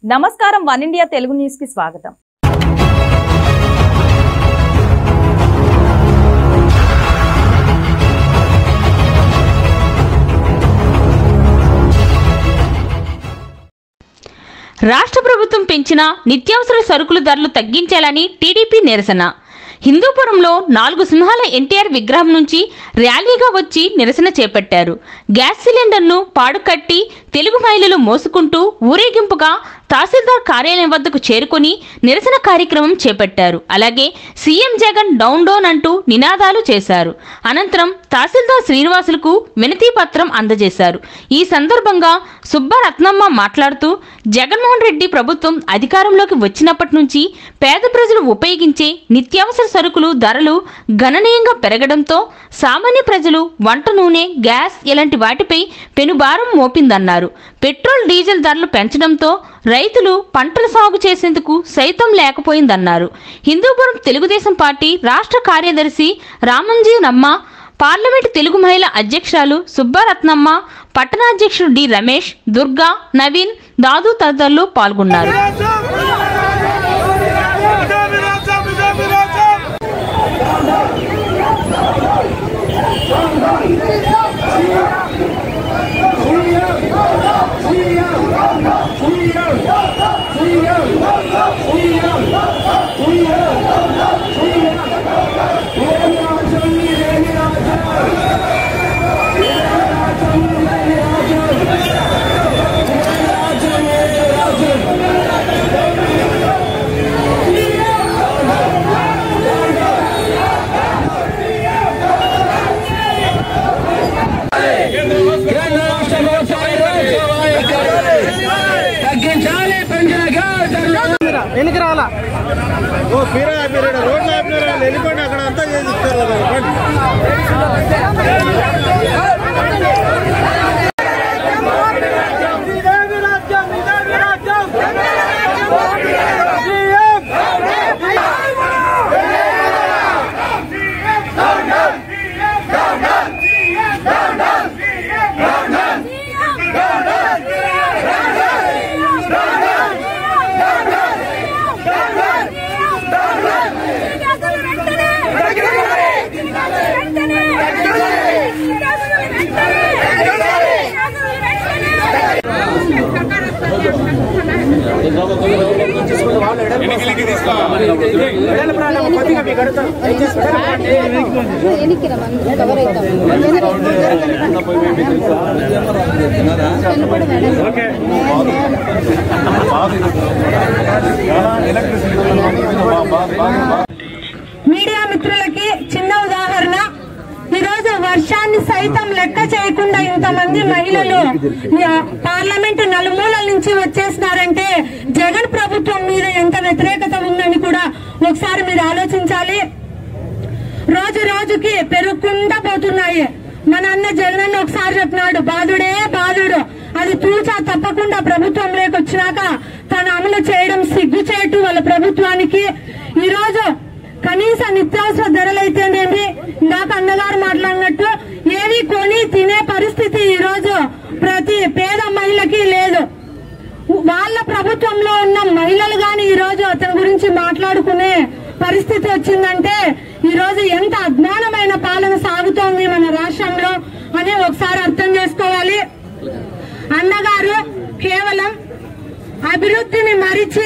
నమస్కారం one India Telugu news కి స్వాగతం రాష్ట్ర ప్రభుత్వం పెంచిన నిత్యావసర సరుకుల ధరలు తగ్గించాలని టీడీపీ నిరసన హిందూపురంలో నాలుగు సింహాల ఎన్టీఆర్ విగ్రహం నుంచి ర్యాలీగా వచ్చి నిరసన చేపట్టారు గ్యాస్ సిలిండర్ను పాడుకట్టి తెలుగు మహిళలు మోసుకుంటూ ఊరేగింపుగా తహసీల్దార్ కార్యాలయం వద్దకు చేరుకొని నిరసన కార్యక్రమం చేపట్టారు అలాగే సీఎం జగన్ డౌన్ డౌన్ అంటూ నినాదాలు చేశారు అనంతరం తహసీల్దార్ శ్రీనివాసులకు వినతి పత్రం అందజేశారు ఈ సందర్భంగా సుబ్బరత్నమ్మ మాట్లాడుతూ జగన్మోహన్ రెడ్డి ప్రభుత్వం అధికారంలోకి వచ్చినప్పటి నుంచి పేద ప్రజలు ఉపయోగించే నిత్యావసర సరుకులు ధరలు గణనీయంగా పెరగడంతో సామాన్య ప్రజలు వంట నూనె గ్యాస్ ఇలాంటి వాటిపై పెనుభారం మోపిందన్నారు పెట్రోల్ డీజిల్ ధరలు పెంచడంతో రైతులు పంటలు సాగు చేసేందుకు సైతం లేకపోయిందన్నారు హిందూపురం తెలుగుదేశం పార్టీ రాష్ట్ర కార్యదర్శి రామంజీ నమ్మ పార్లమెంటు తెలుగు మహిళా అధ్యక్షురాలు సుబ్బరత్నమ్మ పట్టణాధ్యక్షుడు డి రమేష్ దుర్గా నవీన్ దాదు తదితరులు పాల్గొన్నారు కేంద్ర రాష్ట్ర ప్రభుత్వాలు తగ్గించాలి పెంచిన గ్యాస్ ధరలు వెనక్కి రావాలా ఓ పీరా మీరు ఈడ రోడ్లు ఆపినారా వెళ్ళిపోండి అక్కడ అంతా చేసి ఇస్తారు కదా రండి. మీడియా మిత్రులకి చిన్న ఉదాహరణ ఈరోజు వర్షాన్ని సైతం లెక్క చేయకుండా ఇంతమంది మహిళలు ఆ, పార్లమెంటు నలుమూలల నుంచి వచ్చేసినారంటే జగన్ ప్రభుత్వం మీద ఎంత వ్యతిరేకత ఉందని కూడా ఒకసారి మీరు ఆలోచించాలి రోజు రోజుకి పెరుగుకుంటా పోతున్నాయి మన అన్న జగనన్న ఒకసారి చెప్పినాడు బాధుడే బాధుడు అది తూచా తప్పకుండా ప్రభుత్వంలోకి వచ్చినాక తను అమలు చేయడం సిగ్గుచేటు వాళ్ళ ప్రభుత్వానికి ఈ రోజు కనీస నిత్యావసర ధరలైతేనేమి ఇందాక అన్నగారు మాట్లాడినట్టు ఏవి కొని తినే పరిస్థితి ఈ రోజు ప్రతి పేద మహిళకి లేదు వాళ్ళ ప్రభుత్వంలో ఉన్న మహిళలు గాని ఈ రోజు అతని గురించి మాట్లాడుకునే పరిస్థితి వచ్చిందంటే ఈ రోజు ఎంత అజ్ఞానమైన పాలన సాగుతోంది మన రాష్ట్రంలో అని ఒకసారి అర్థం చేసుకోవాలి అన్నగారు కేవలం అభివృద్ధిని మరిచి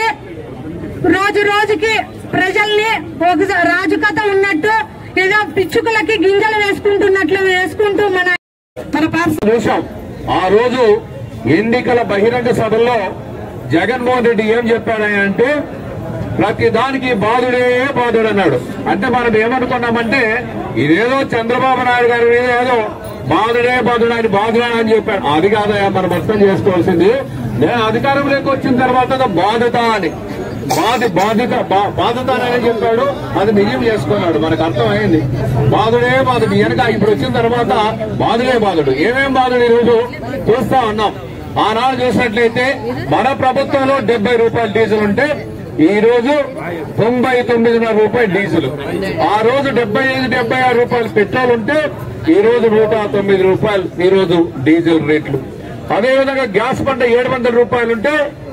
రోజు రోజుకి ప్రజల్ని ఒక రాజు కథ ఉన్నట్టు ఏదో పిచ్చుకలకి గింజలు వేసుకుంటున్నట్లు వేసుకుంటూ మన మన పార్టీ చూసాం ఆ రోజు ఎన్నికల బహిరంగ సభల్లో జగన్మోహన్ రెడ్డి ఏం చెప్పాడంటే ప్రతి దానికి బాధుడే బాధుడు అన్నాడు అంటే మనం ఏమనుకున్నామంటే ఇదేదో చంద్రబాబు నాయుడు గారి మీద ఏదో బాధుడే బాధుడు అని బాధుడే అని చెప్పాడు అది కాదయా మనం అర్థం చేసుకోవాల్సింది నేను అధికారంలోకి వచ్చిన తర్వాత ఏదో బాధత అని బాధి బాధిత బా- బాధత అని చెప్పాడు అది నిజం చేసుకున్నాడు మనకు అర్థమైంది బాధుడే బాధుడు వెనక ఇప్పుడు వచ్చిన తర్వాత బాధుడే బాధుడు ఏమేం బాధుడు ఈరోజు చూస్తా ఉన్నాం ఆనాడు చూసినట్లయితే మన ప్రభుత్వంలో డెబ్బై రూపాయలు డీజిల్ ఉంటే ఈ రోజు తొంభై తొమ్మిదిన్నర రూపాయలు డీజిల్ ఆ రోజు డెబ్బై ఐదు డెబ్బై ఆరు రూపాయలు పెట్రోల్ ఉంటే ఈ రోజు నూట తొమ్మిది రూపాయలు ఈ రోజు డీజిల్ రేట్లు అదేవిధంగా గ్యాస్ పంట ఏడు వందల రూపాయలు ఉంటే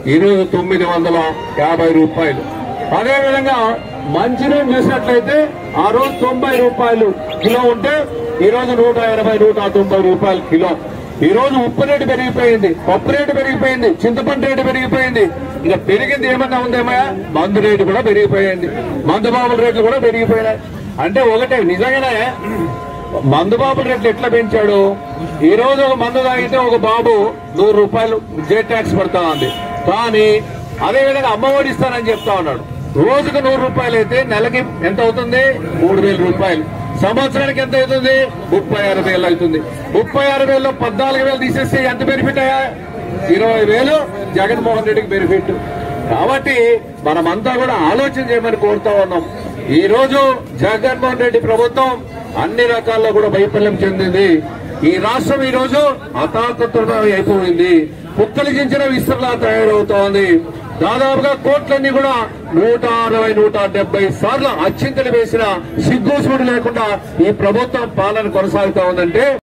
ఈరోజు తొమ్మిది వందల యాభై రూపాయలు అదేవిధంగా మంచినీళ్ళు చూసినట్లయితే ఆ రోజు తొంభై రూపాయలు కిలో ఉంటే ఈ రోజు నూట ఎనభై నూట తొంభై రూపాయలు కిలో ఈ రోజు ఉప్పు రేటు పెరిగిపోయింది పప్పు రేటు పెరిగిపోయింది చింతపండు రేటు పెరిగిపోయింది ఇక పెరిగింది ఏమన్నా ఉందేమయ్యా మందు రేటు కూడా పెరిగిపోయింది మందు బాబుల రేట్లు కూడా పెరిగిపోయినాయి అంటే ఒకటే నిజంగానే మందు బాబుల రేట్లు ఎట్లా పెంచాడు ఈ రోజు ఒక మందు తాగితే ఒక బాబు నూరు రూపాయలు జే ట్యాక్స్ పడతా ఉంది కానీ అదే విధంగా అమ్మఒడి ఇస్తానని చెప్తా ఉన్నాడు రోజుకు నూరు రూపాయలు అయితే నెలకి ఎంత అవుతుంది మూడు వేల రూపాయలు సంవత్సరానికి ఎంత అవుతుంది ముప్పై ఆరు వేలు అవుతుంది ముప్పై ఆరు వేలలో పద్నాలుగు వేలు తీసేస్తే ఎంత బెనిఫిట్ అయ్యా ఇరవై వేలు జగన్మోహన్ రెడ్డికి బెనిఫిట్ కాబట్టి మనమంతా కూడా ఆలోచన చేయమని కోరుతా ఉన్నాం ఈ రోజు జగన్మోహన్ రెడ్డి ప్రభుత్వం అన్ని రకాల్లో కూడా వైఫల్యం చెందింది ఈ రాష్ట్రం ఈ రోజు అతాతత్వం అయిపోయింది పుక్కలించిన విస్తరలా తయారవుతోంది దాదాపుగా కోట్లన్నీ కూడా నూట అరవై నూట డెబ్బై సార్లు అచ్చింతలు వేసిన సిగ్గు సూడు లేకుండా ఈ ప్రభుత్వం పాలన కొనసాగుతా ఉందంటే